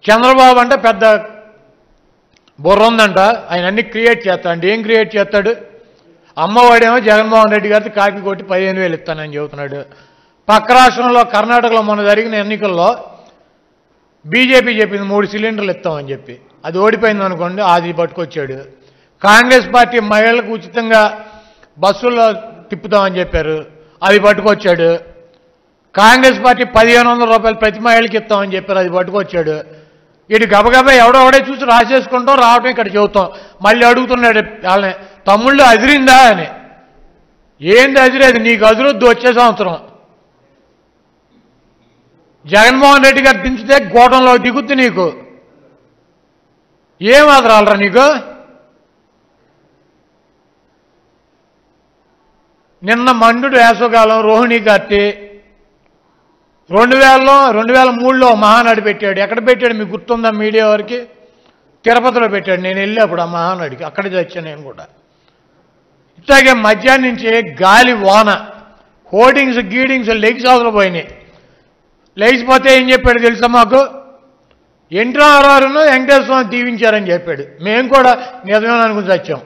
చంద్రబాబు అంటే పెద్ద బుర్ర ఉందంట ఆయన అన్ని క్రియేట్ చేస్తాడు ఏం క్రియేట్ చేస్తాడు అమ్మవాడేమో జగన్మోహన్ రెడ్డి గారికి కాకి కొట్టి పదిహేను వేలు ఇస్తానని చెబుతున్నాడు పక్క రాష్ట్రంలో కర్ణాటకలో మొన్న జరిగిన ఎన్నికల్లో బీజేపీ చెప్పింది మూడు సిలిండర్లు ఇస్తామని చెప్పి అది ఓడిపోయింది అనుకోండి అది పట్టుకొచ్చాడు కాంగ్రెస్ పార్టీ మహిళలకు ఉచితంగా బస్సుల్లో తిప్పుతామని చెప్పారు అది పట్టుకొచ్చాడు కాంగ్రెస్ పార్టీ పదిహేను వందల రూపాయలు ప్రతి మహిళకి ఇస్తామని చెప్పారు అది పట్టుకొచ్చాడు ఇటు గబగబా ఎవడెవడే చూసి రాసేసుకుంటాం రావటం ఇక్కడ చెబుతాం మళ్ళీ అడుగుతున్నాడు వాళ్ళని తమ్ముళ్ళు అదిరిందా అని ఏంది అదిరేది నీకు అదిరొద్దు వచ్చే సంవత్సరం జగన్మోహన్ రెడ్డి గారు దించితే గోటంలో దిగుద్ది నీకు ఏం అదరాలరా నీకు నిన్న మండు వేసవకాలం రోహిణి గారి రెండు వేలలో రెండు వేల మూడులో మహానాడు పెట్టాడు ఎక్కడ పెట్టాడు మీకు గుర్తుందా మీడియా వారికి తిరుపతిలో పెట్టాడు నేను వెళ్ళేప్పుడు ఆ మహానాడికి అక్కడే తెచ్చాను నేను కూడా ఇట్లాగే మధ్యాహ్నం నుంచి గాలి వాన హోర్డింగ్స్ గీడింగ్స్ లెగ్స్ అవసరం పోయినాయి లేచిపోతే ఏం చెప్పాడు తెలుసా మాకు ఎన్టీ రామారావును వెంకటేశ్వర స్వామి దీవించారని చెప్పాడు మేము కూడా నిజమే అనుకుని వచ్చాం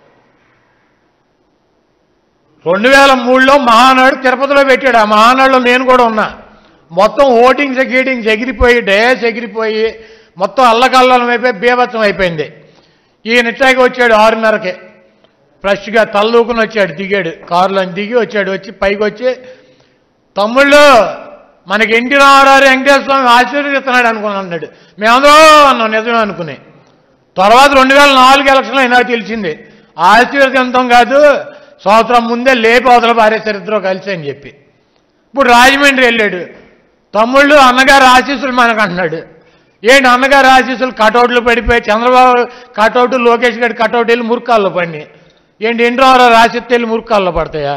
రెండు వేల మూడులో మహానాడు తిరుపతిలో పెట్టాడు ఆ మహానాడులో నేను కూడా ఉన్నా మొత్తం ఓటింగ్స్ గీటింగ్స్ ఎగిరిపోయి డయాస్ ఎగిరిపోయి మొత్తం అల్లకల్లం అయిపోయి బీభత్సం అయిపోయింది ఈయన ఇట్లాగే వచ్చాడు ఆరున్నరకి ఫ్రెష్గా తల్లూకుని వచ్చాడు దిగాడు కారులో దిగి వచ్చాడు వచ్చి పైకి వచ్చి తమ్ముళ్ళు మనకి ఎన్టీ రామారావు వెంకటేశ్వర స్వామి ఆశీర్వదిస్తున్నాడు అనుకుని అన్నాడు మేమందరం అన్నాం నిజమే అనుకుని తర్వాత రెండు వేల నాలుగు ఎలక్షన్లో అయినా తెలిసింది ఆశీర్వదింతం కాదు సంవత్సరం ముందే లేపి అవతల పారేశారు ఇద్దరు కలిసి అని చెప్పి ఇప్పుడు రాజమండ్రి వెళ్ళాడు తమ్ముళ్ళు అన్నగారు ఆశీస్సులు మనకు అంటున్నాడు ఏంటి అన్నగారు ఆశీస్సులు కటౌట్లు పడిపోయి చంద్రబాబు కటౌట్ లోకేష్ గారి కటౌట్ వెళ్ళి మురుకాల్లో పడినాయి ఏంటి ఎన్టీ రామారావు రాసిస్తే వెళ్ళి మురుకాల్లో పడతాయా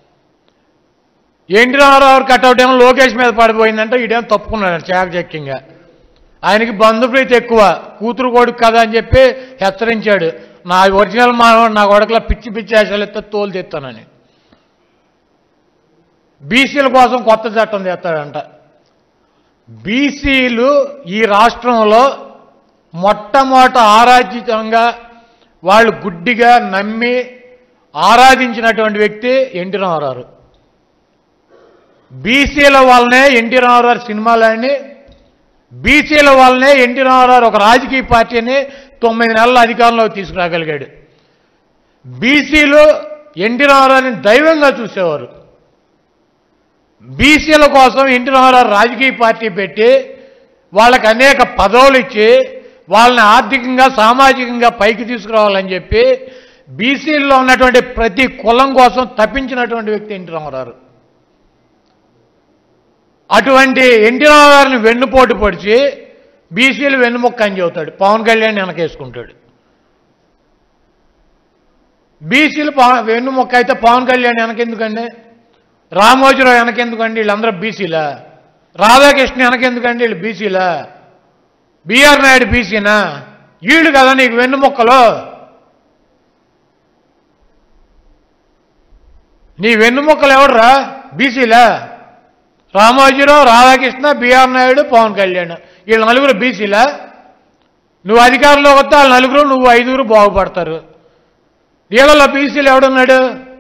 ఎన్టీ రామారావు కటౌట్ ఏమో లోకేష్ మీద పడిపోయిందంటే ఈడేమో తప్పుకున్నాడు చాకచక్యంగా ఆయనకి బంధుప్రీతి ఎక్కువ కూతురు కొడుకు కదా అని చెప్పి హెచ్చరించాడు నా ఒరిజినల్ మానవుడు నా కొడుకులా పిచ్చి పిచ్చి వేషాలు ఎత్తే తోలు తెస్తానని బీసీల కోసం కొత్త చట్టం తెస్తాడంట బీసీలు ఈ రాష్ట్రంలో మొట్టమొదట ఆరాధ్యంగా వాళ్ళు గుడ్డిగా నమ్మి ఆరాధించినటువంటి వ్యక్తి ఎన్టీ రామారావు బీసీల వల్లనే ఎన్టీ రామారావు సినిమాలని బీసీల వల్లనే ఎన్టీ రామారావు ఒక రాజకీయ పార్టీని తొమ్మిది నెలల అధికారంలోకి తీసుకురాగలిగాడు బీసీలు ఎన్టీ రామారావుని దైవంగా చూసేవారు బీసీల కోసం ఎన్టీ రామారావు రాజకీయ పార్టీ పెట్టి వాళ్ళకి అనేక పదవులు ఇచ్చి వాళ్ళని ఆర్థికంగా సామాజికంగా పైకి తీసుకురావాలని చెప్పి బీసీల్లో ఉన్నటువంటి ప్రతి కులం కోసం తప్పించినటువంటి వ్యక్తి ఎన్టీ రామారావు అటువంటి ఎన్టీ రామారావుని వెన్నుపోటు పొడిచి బీసీలు వెన్నుముక్క అని చెబుతాడు పవన్ కళ్యాణ్ వెనకేసుకుంటాడు బీసీలు పవన్ వెన్నుముక్క అయితే పవన్ కళ్యాణ్ వెనకెందుకండి రామోజీరావు వెనకెందుకండి వీళ్ళందరూ బీసీలా రాధాకృష్ణ వెనకెందుకండి వీళ్ళు బీసీలా బీఆర్ నాయుడు బీసీనా వీళ్ళు కదా నీకు వెన్నుముక్కలో నీ వెన్నుముక్కలు ఎవడరా బీసీలా రామోజీరావు రాధాకృష్ణ బీఆర్ నాయుడు పవన్ కళ్యాణ్ వీళ్ళ నలుగురు బీసీలా నువ్వు అధికారంలో వస్తే వాళ్ళ నలుగురు నువ్వు ఐదుగురు బాగుపడతారు వీళ్ళలో బీసీలు ఎవడున్నాడు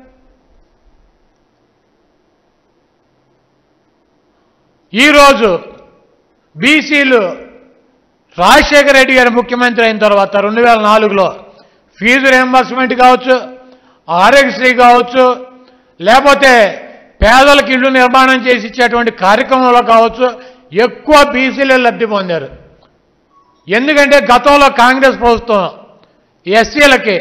ఈరోజు బీసీలు రాజశేఖర రెడ్డి గారు ముఖ్యమంత్రి అయిన తర్వాత రెండు వేల నాలుగులో ఫీజు రియంబర్స్మెంట్ కావచ్చు ఆరోగ్యశ్రీ కావచ్చు లేకపోతే పేదలకు ఇళ్ళు నిర్మాణం చేసి ఇచ్చేటువంటి కార్యక్రమంలో కావచ్చు ఎక్కువ బీసీలే లబ్ధి పొందారు ఎందుకంటే గతంలో కాంగ్రెస్ ప్రభుత్వం ఎస్సీలకి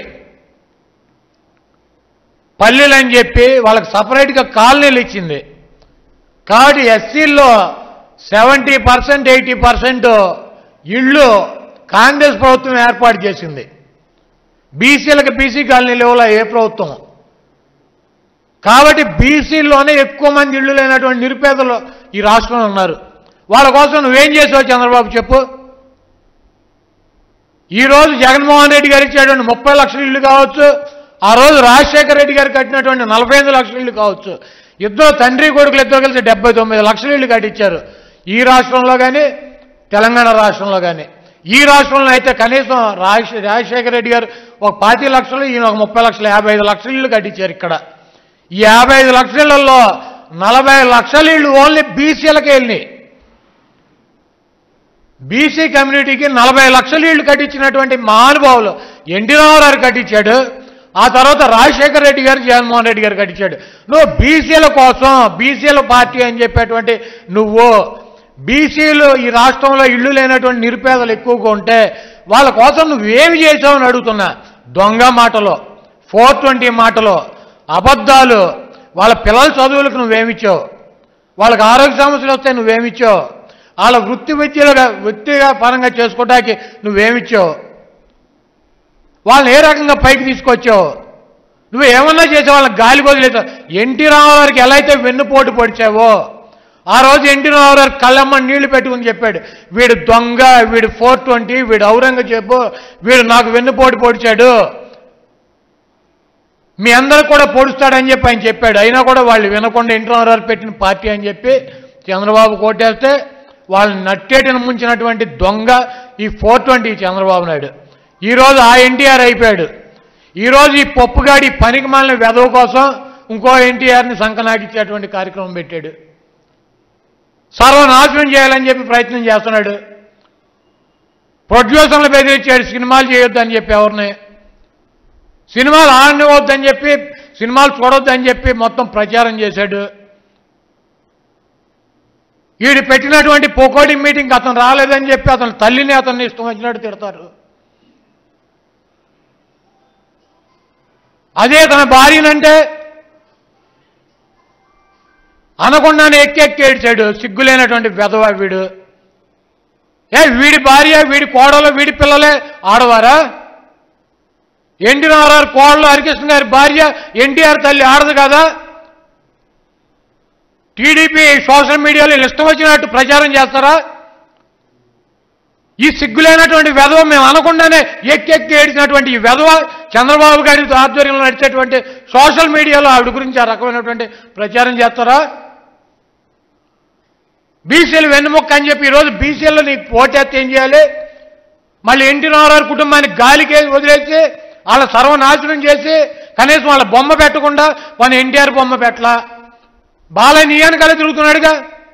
పల్లెలు అని చెప్పి వాళ్ళకి సపరేట్గా కాలనీలు ఇచ్చింది కాబట్టి ఎస్సీల్లో సెవెంటీ పర్సెంట్ ఎయిటీ పర్సెంట్ ఇళ్ళు కాంగ్రెస్ ప్రభుత్వం ఏర్పాటు చేసింది బీసీలకు బీసీ కాలనీ లెవెల్లో ఏ ప్రభుత్వం కాబట్టి బీసీల్లోనే ఎక్కువ మంది ఇళ్ళు లేనటువంటి నిరుపేదలు ఈ రాష్ట్రంలో ఉన్నారు వాళ్ళ కోసం నువ్వేం చేసావు చంద్రబాబు చెప్పు ఈ రోజు జగన్మోహన్ రెడ్డి గారు ఇచ్చేటువంటి ముప్పై లక్షల ఇల్లు కావచ్చు ఆ రోజు రాజశేఖర రెడ్డి గారు కట్టినటువంటి నలభై ఐదు లక్షల ఇల్లు కావచ్చు ఇద్దరు తండ్రి కొడుకులు ఇద్దరు కలిసి డెబ్బై తొమ్మిది లక్షల ఇల్లు కట్టించారు ఈ రాష్ట్రంలో కానీ తెలంగాణ రాష్ట్రంలో కానీ ఈ రాష్ట్రంలో అయితే కనీసం రాజ రాజశేఖర రెడ్డి గారు ఒక పాతి లక్షలు ఈయన ఒక ముప్పై లక్షలు యాభై ఐదు లక్షల ఇళ్ళు కట్టించారు ఇక్కడ ఈ యాభై ఐదు లక్షలలో నలభై లక్షల ఇళ్ళు ఓన్లీ బీసీలకే వెళ్ళినాయి బీసీ కమ్యూనిటీకి నలభై లక్షల ఇళ్ళు కట్టించినటువంటి మహానుభావులు ఎన్టీ రామారావు కట్టించాడు ఆ తర్వాత రాజశేఖర రెడ్డి గారు జగన్మోహన్ రెడ్డి గారు కట్టించాడు నువ్వు బీసీల కోసం బీసీల పార్టీ అని చెప్పేటువంటి నువ్వు బీసీలు ఈ రాష్ట్రంలో ఇళ్ళు లేనటువంటి నిరుపేదలు ఎక్కువగా ఉంటే వాళ్ళ కోసం నువ్వేమి చేసావని అడుగుతున్నా దొంగ మాటలు ఫోర్ ట్వంటీ మాటలు అబద్ధాలు వాళ్ళ పిల్లల చదువులకు నువ్వేమిచ్చావు వాళ్ళకి ఆరోగ్య సమస్యలు వస్తే నువ్వేమిచ్చావు వాళ్ళ వృత్తి విద్యలుగా వృత్తిగా పరంగా చేసుకోవడానికి నువ్వేమిచ్చావు వాళ్ళని ఏ రకంగా పైకి తీసుకొచ్చావు నువ్వు ఏమన్నా చేసావు వాళ్ళకి గాలి వదిలేసావు ఎన్టీ రామారావుకి ఎలా అయితే వెన్నుపోటు పొడిచావో ఆ రోజు ఎన్టీ రామారావు కళ్ళమ్మ నీళ్లు పెట్టుకుని చెప్పాడు వీడు దొంగ వీడు ఫోర్ ట్వంటీ వీడు ఔరంగజేబు వీడు నాకు వెన్నుపోటు పొడిచాడు మీ అందరూ కూడా పొడుస్తాడని చెప్పి ఆయన చెప్పాడు అయినా కూడా వాళ్ళు వినకుండా ఎన్టీ రామారావు పెట్టిన పార్టీ అని చెప్పి చంద్రబాబు కోటేస్తే వాళ్ళని నట్టేటిని ముంచినటువంటి దొంగ ఈ ఫోర్ ట్వంటీ చంద్రబాబు నాయుడు ఈరోజు ఆ ఎన్టీఆర్ అయిపోయాడు ఈరోజు ఈ పప్పుగాడి పనికి మాలిన వెధవ కోసం ఇంకో ఎన్టీఆర్ని సంకనాకిచ్చేటువంటి కార్యక్రమం పెట్టాడు సర్వనాశనం చేయాలని చెప్పి ప్రయత్నం చేస్తున్నాడు ప్రొడ్యూసర్లు బెదిరించాడు సినిమాలు చేయొద్దని చెప్పి ఎవరిని సినిమాలు ఆడనివద్దని చెప్పి సినిమాలు చూడొద్దని చెప్పి మొత్తం ప్రచారం చేశాడు వీడు పెట్టినటువంటి పోకోడి మీటింగ్ అతను రాలేదని చెప్పి అతని తల్లిని అతన్ని ఇష్టం వచ్చినట్టు తిడతారు అదే తన భార్యనంటే అనకుండానే ఎక్కి ఎక్కి ఏడ్చాడు సిగ్గులేనటువంటి వెధవ వీడు ఏ వీడి భార్య వీడి కోడలు వీడి పిల్లలే ఆడవారా ఎన్టీ రామారావు కోడలు హరికృష్ణ గారి భార్య ఎన్టీఆర్ తల్లి ఆడదు కదా టీడీపీ సోషల్ మీడియాలో వీళ్ళు ఇష్టం వచ్చినట్టు ప్రచారం చేస్తారా ఈ సిగ్గులేనటువంటి వెధవ మేము అనకుండానే ఎక్కి ఎక్కి ఏడిచినటువంటి ఈ వెధవ చంద్రబాబు గారి ఆధ్వర్యంలో నడిచేటువంటి సోషల్ మీడియాలో ఆవిడ గురించి ఆ రకమైనటువంటి ప్రచారం చేస్తారా బీసీలు వెన్నుముక్క అని చెప్పి ఈరోజు బీసీల్లో నీకు ఓటేస్తే ఏం చేయాలి మళ్ళీ ఎన్టీ రామారావు కుటుంబానికి గాలికి వదిలేసి వాళ్ళ సర్వనాశనం చేసి కనీసం వాళ్ళ బొమ్మ పెట్టకుండా మన ఎన్టీఆర్ బొమ్మ పెట్టలా బాలయ్య నీ వెనకాల తిరుగుతున్నాడుగా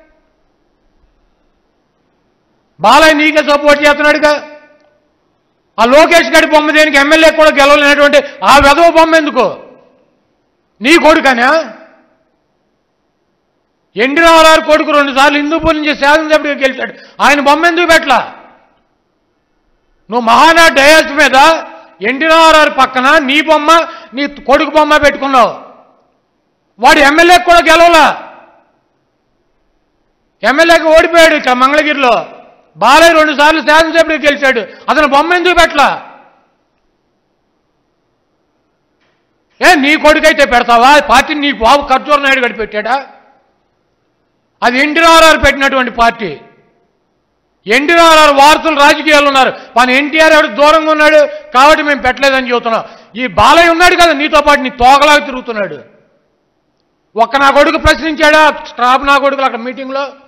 బాలయ్య నీకే సపోర్ట్ చేస్తున్నాడుగా ఆ లోకేష్ గడి బొమ్మ దేనికి ఎమ్మెల్యే కూడా గెలవలేనటువంటి ఆ వెధవ బొమ్మ ఎందుకు నీ కొడుకనా ఎన్టీ రామారావు కొడుకు రెండు సార్లు హిందూపూర్ నుంచి శాసనసభ్యుడిగా గెలిచాడు ఆయన బొమ్మ ఎందుకు పెట్టలా నువ్వు మహానా డయాస్ మీద ఎన్టీ రామారావు పక్కన నీ బొమ్మ నీ కొడుకు బొమ్మ పెట్టుకున్నావు వాడు ఎమ్మెల్యే కూడా గెలవలా ఎమ్మెల్యేకి ఓడిపోయాడు ఇక్కడ మంగళగిరిలో బాలయ్య రెండు సార్లు శాసనసభ్యుడిగా గెలిచాడు అతను బొమ్మ ఎందుకు పెట్టలా ఏ నీ కొడుకైతే పెడతావా పార్టీ నీ బాబు ఖర్చూర నాయుడు గడి పెట్టాడా అది ఎన్టీ రామారావు పెట్టినటువంటి పార్టీ ఎన్టీ రామారావు వారసులు రాజకీయాలు ఉన్నారు మన ఎన్టీఆర్ ఎవడు దూరంగా ఉన్నాడు కాబట్టి మేము పెట్టలేదని చెబుతున్నాం ఈ బాలయ్య ఉన్నాడు కదా నీతో పాటు నీ తోకలాగా తిరుగుతున్నాడు ఒక్క నా కొడుకు ప్రశ్నించాడా స్టాఫ్ నా కొడుకులు అక్కడ మీటింగ్లో